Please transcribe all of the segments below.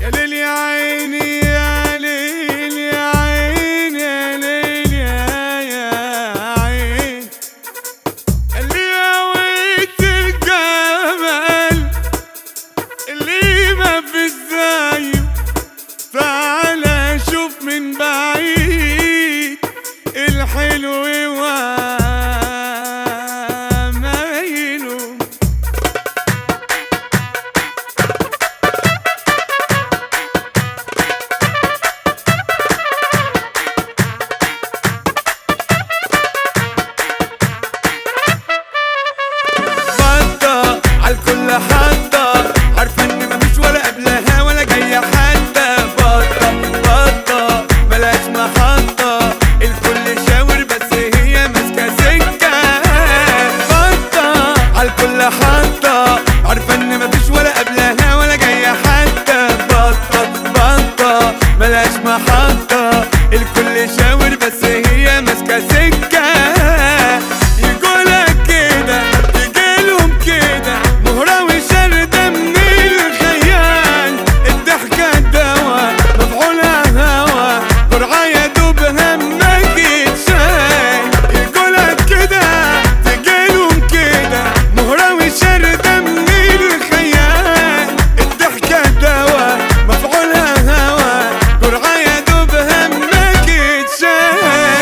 يا ليل يا عيني يا ليل يا عين يا ليل يا يا عين اللي هويت الجمال اللي ما في زيه تعالى شوف من بعيد الحلو ومايله بطة عالكل حاطة عارفة ان مفيش ولا قبلها ولا جاية حتى بطة بطة بلاش محطة الكل شاور بس هي ماسكة سكة بطة عالكل حاطة عارفة ان مفيش ولا قبلها ولا جاية حتى بطة بطة بلاش محطة الكل شاور بس هي ماسكة سكة يقولك كده يجيلهم كده مهرة وشردة من الخيال الضحكة دوا مفعولها هوا جرعة يا دوب همك يتشال يقولك كده تجيلهم كده مهرة وشردة من الخيال الضحكة دوا مفعولها هوا جرعة يا دوب همك يتشال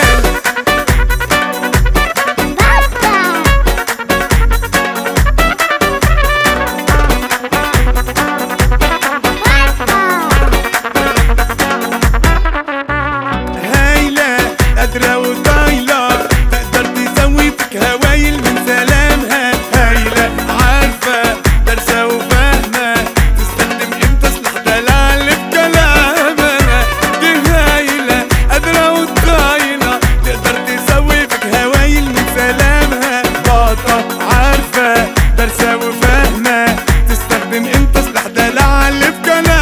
هايلة قادرة وطايلة تقدر تسوي فيك هوايل من سلامها هايلة عارفة دارسة وفاهمة تستخدم امتى سلاح دلع اللي في كلامها دي هايلة قادرة وطايلة تقدر تسوي فيك هوايل من سلامها باطة عارفة دارسة وفاهمة تستخدم امتى سلاح دلع اللي في كلامها